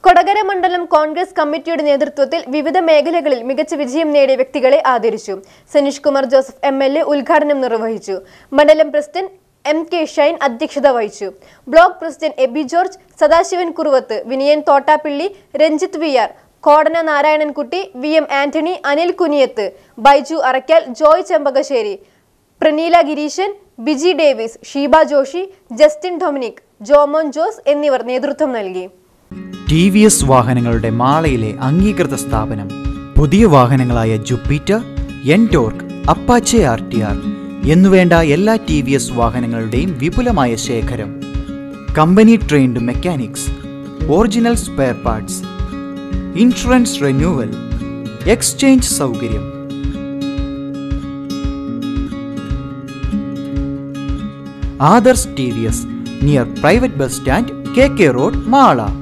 കൊടകര മണ്ഡലം കോൺഗ്രസ് കമ്മിറ്റിയുടെ നേതൃത്വത്തിൽ വിവിധ മേഖലകളിൽ മികച്ച വിജയം നേടിയ വ്യക്തികളെ ആദരിച്ചു Sanish Kumar Joseph M L A ഉദ്ഘാടനം നിർവഹിച്ചു മണ്ഡലം പ്രസിഡന്റ് എം കെ ഷൈൻ അധ്യക്ഷത വഹിച്ചു block president Abi George Sadasivan Kuruvath Vinayan Thottappilly Ranjith V R Kodana Narayanankutty V M Antony Anil Kuniyath Baiju Araikkal Joy Chembakassery Praneela Gireesan Biji Davis Sheeba Joshy Justin Dominic Jomon Jose എന്നിവർ നേതൃത്വം നൽകി ടി വി എസ് വാഹനങ്ങളുടെ മാളയിലെ അംഗീകൃത സ്ഥാപനം പുതിയ വാഹനങ്ങളായ Jupiter NTorq Apache R T R എന്നുവേണ്ട എല്ലാ ടി വി എസ് വാഹനങ്ങളുടെയും വിപുലമായ ശേഖരം company trained mechanics original spare parts insurance renewal exchange സൗകര്യം Adarsh T V S near private bus stand K K road Mala